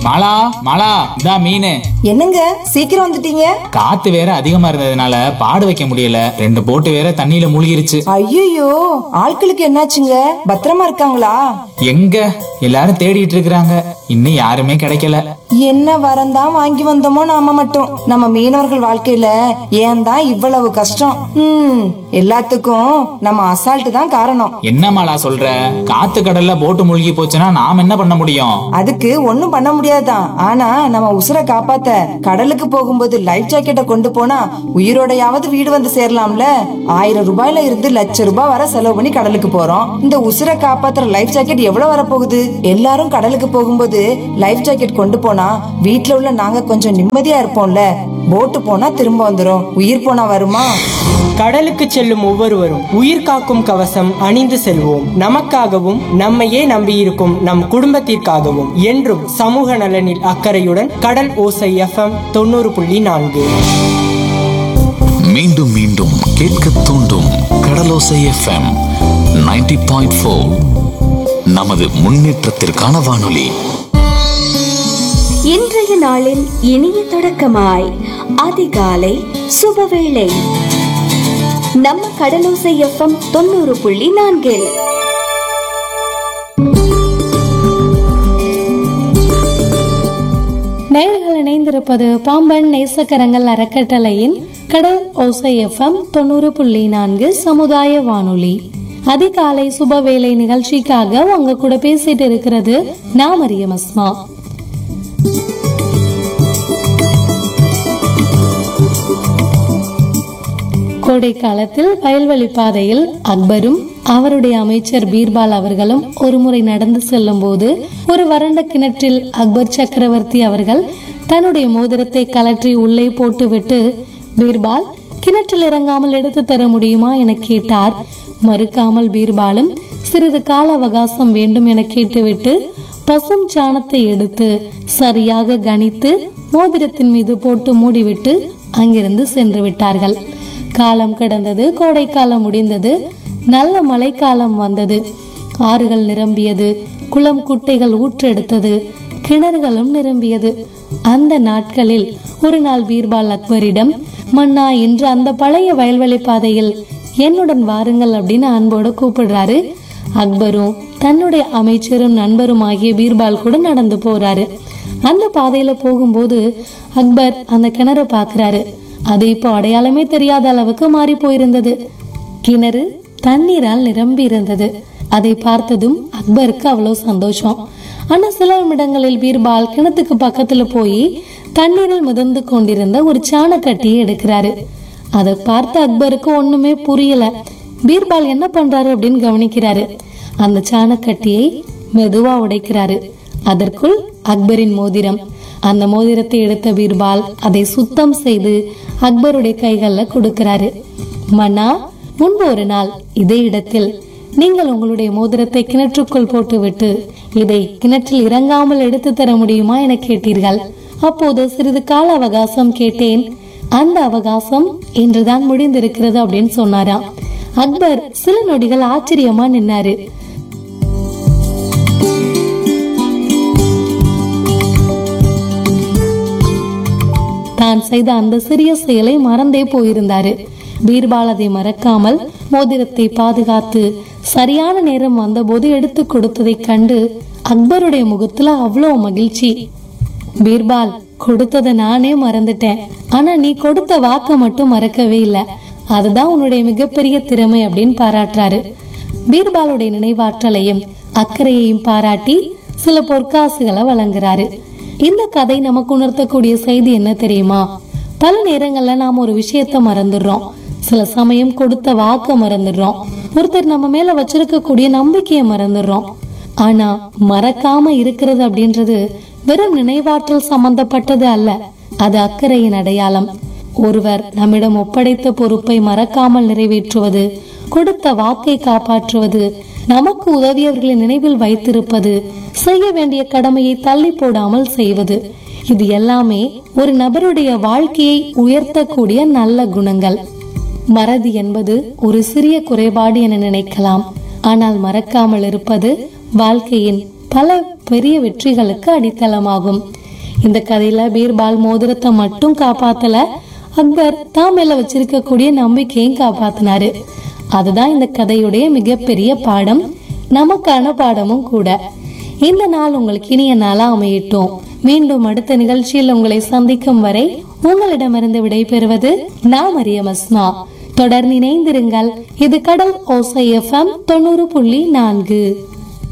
மாலா மாலா இதா மீன் என்னங்க சீக்கிரம் வந்துட்டீங்க காத்து வேற அதிகமா இருந்ததுனால பாடு வைக்க முடியல ரெண்டு போட்டு வேற தண்ணியில மூழ்கிருச்சு ஐயோ ஆட்களுக்கு என்னாச்சுங்க பத்திரமா இருக்காங்களா எங்க எல்லாரும் தேடிட்டு இருக்கிறாங்க இன்னும் யாருமே கிடைக்கல என்ன வரந்தான் வாங்கி வந்தோமோ நாம மட்டும் நம்ம மீனவர்கள் வாழ்க்கையில ஏன் தான் இவ்வளவு கஷ்டம் ம் எல்லாத்துக்கும் நம்ம அசால்ட் தான் காரணம் என்ன மாலா சொல்ற காத்து கடல்ல போட்டு மூழ்கி போச்சுன்னா நாம் என்ன பண்ண முடியும் அதுக்கு ஒண்ணும் பண்ண முடியாதுதான் ஆனா நம்ம உசுரை காப்பாத்த கடலுக்கு போகும்போது லைஃப் ஜாக்கெட்டை கொண்டு போனா உயிரோடையாவது வீடு வந்து சேரலாம்ல ஆயிரம் ரூபாயில இருந்து லட்ச ரூபாய் வர செலவு பண்ணி கடலுக்கு போறோம் இந்த உசுரை காப்பாத்துற லைஃப் ஜாக்கெட் எவ்வளவு வரப்போகுது எல்லாரும் கடலுக்கு போகும்போது லைஃப் ஜாக்கெட் கொண்டு போனா வீட்ல உள்ள நாங்க கொஞ்சம் நிம்மதியா இருப்போம்ல போட்டு போனா திரும்ப வந்துரும் உயிர் போனா வருமா கடலுக்கு செல்லும் ஒவ்வொருவரும் உயிர் காக்கும் கவசம் அணிந்து செல்வோம் நமக்காகவும் நம்மையே நம்பியிருக்கும் நம் குடும்பத்திற்காகவும் என்றும் சமூக நலனில் அக்கறையுடன் கடல் ஓசை எஃப்எம் தொண்ணூறு புள்ளி நான்கு மீண்டும் மீண்டும் கேட்க தூண்டும் கடலோசை எஃப்எம் 90.4 பாயிண்ட் நமது முன்னேற்றத்திற்கான வானொலி இன்றைய நாளின் இனிய தொடக்கமாய் அதிகாலை சுபவேளை நம்ம கடலோசை எஃப்எம் தொண்ணூறு புள்ளி நான்கில் நேயர்கள் இணைந்திருப்பது பாம்பன் நேசக்கரங்கள் அறக்கட்டளையின் கடல் ஓசை எஃப்எம் தொண்ணூறு புள்ளி நான்கு சமுதாய வானொலி அதிகாலை சுபவேளை நிகழ்ச்சிக்காக உங்க கூட பேசிட்டு இருக்கிறது நான் மரியம் அஸ்மா கோடை காலத்தில் வயல்வெளி பாதையில் அக்பரும் அவருடைய அமைச்சர் பீர்பால் அவர்களும் ஒருமுறை நடந்து செல்லும் போது ஒரு வறண்ட கிணற்றில் அக்பர் சக்கரவர்த்தி அவர்கள் தன்னுடைய மோதிரத்தை கலற்றி உள்ளே போட்டுவிட்டு பீர்பால் கிணற்றில் இறங்காமல் எடுத்து தர முடியுமா என கேட்டார் மறுக்காமல் பீர்பாலும் சிறிது கால அவகாசம் வேண்டும் என கேட்டுவிட்டு பசும் சாணத்தை எடுத்து சரியாக கணித்து மோதிரத்தின் மீது போட்டு மூடிவிட்டு அங்கிருந்து சென்று விட்டார்கள் காலம் கடந்தது கோடைக்காலம் முடிந்தது நல்ல மழைக்காலம் வந்தது ஆறுகள் நிரம்பியது குளம் குட்டைகள் ஊற்றெடுத்தது கிணறுகளும் நிரம்பியது அந்த நாட்களில் ஒரு நாள் பீர்பால் அக்பரிடம் மன்னா என்று அந்த பழைய வயல்வெளி பாதையில் என்னுடன் வாருங்கள் அப்படின்னு அன்போடு கூப்பிடுறாரு அக்பரும் தன்னுடைய அமைச்சரும் நண்பரும் ஆகிய பீர்பால் கூட நடந்து போறாரு அந்த பாதையில போகும்போது அக்பர் அந்த கிணறு பாக்குறாரு அது இப்போ அடையாளமே தெரியாத அளவுக்கு மாறி போயிருந்தது கிணறு தண்ணீரால் நிரம்பி இருந்தது அதை பார்த்ததும் அக்பருக்கு அவ்வளவு சந்தோஷம் ஆனா சில நிமிடங்களில் பீர்பால் கிணத்துக்கு பக்கத்துல போய் தண்ணீரில் மிதந்து கொண்டிருந்த ஒரு சாணக்கட்டியை எடுக்கிறாரு அதை பார்த்த அக்பருக்கு ஒண்ணுமே புரியல பீர்பால் என்ன பண்றாரு அப்படின்னு கவனிக்கிறாரு அந்த சாணக்கட்டியை மெதுவா உடைக்கிறாரு அதற்குள் அக்பரின் மோதிரம் அந்த மோதிரத்தை எடுத்த பீர்பால் அதை சுத்தம் செய்து அக்பருடைய கைகள்ல கொடுக்கிறாரு மன்னா முன்பு ஒரு நாள் இதே இடத்தில் நீங்கள் உங்களுடைய மோதிரத்தை கிணற்றுக்குள் போட்டுவிட்டு இதை கிணற்றில் இறங்காமல் எடுத்து தர முடியுமா என கேட்டீர்கள் அப்போது சிறிது கால அவகாசம் கேட்டேன் அந்த அவகாசம் இன்றுதான் முடிந்திருக்கிறது அப்படின்னு சொன்னாராம் அக்பர் சில நொடிகள் ஆச்சரியமா நின்னாரு தான் செய்த அந்த சிறிய செயலை மறந்தே போயிருந்தாரு பீர்பால் அதை மறக்காமல் மோதிரத்தை பாதுகாத்து சரியான நேரம் வந்தபோது எடுத்து கொடுத்ததை கண்டு அக்பருடைய முகத்துல அவ்வளவு மகிழ்ச்சி பீர்பால் கொடுத்ததை நானே மறந்துட்டேன் ஆனா நீ கொடுத்த வாக்க மட்டும் மறக்கவே இல்ல அதுதான் உன்னுடைய மிகப்பெரிய திறமை அப்படின்னு பாராட்டுறாரு பீர்பாலுடைய நினைவாற்றலையும் அக்கறையையும் பாராட்டி சில பொற்காசுகளை வழங்குறாரு இந்த கதை நமக்கு உணர்த்தக்கூடிய செய்தி என்ன தெரியுமா பல நேரங்கள்ல நாம ஒரு விஷயத்த மறந்துடுறோம் சில சமயம் கொடுத்த வாக்க மறந்துடுறோம் ஒருத்தர் நம்ம மேல வச்சிருக்கக்கூடிய நம்பிக்கையை மறந்துடுறோம் ஆனா மறக்காம இருக்கிறது அப்படின்றது வெறும் நினைவாற்றல் சம்பந்தப்பட்டது அல்ல அது அக்கறையின் அடையாளம் ஒருவர் நம்மிடம் ஒப்படைத்த பொறுப்பை மறக்காமல் நிறைவேற்றுவது கொடுத்த வாக்கை காப்பாற்றுவது நமக்கு உதவியவர்களை நினைவில் வைத்திருப்பது செய்ய வேண்டிய கடமையை தள்ளி போடாமல் செய்வது இது எல்லாமே ஒரு நபருடைய வாழ்க்கையை உயர்த்தக்கூடிய நல்ல குணங்கள் மறதி என்பது ஒரு சிறிய குறைபாடு என நினைக்கலாம் ஆனால் மறக்காமல் இருப்பது வாழ்க்கையின் பல பெரிய வெற்றிகளுக்கு அடித்தளமாகும் இந்த கதையில பீர்பால் மோதிரத்தை மட்டும் காப்பாத்தல அக்பர் தான் மேல வச்சிருக்கக்கூடிய நம்பிக்கையும் காப்பாத்தினாரு அதுதான் இந்த கதையுடைய மிகப்பெரிய பாடம் நமக்கான பாடமும் கூட இந்த நாள் உங்களுக்கு இனிய நாளா அமையட்டும் மீண்டும் அடுத்த நிகழ்ச்சியில் உங்களை சந்திக்கும் வரை உங்களிடமிருந்து விடைபெறுவது நான் மரியம் அஸ்மா தொடர்ந்து இணைந்திருங்கள் இது கடல் ஓசை எஃப்எம் தொண்ணூறு புள்ளி நான்கு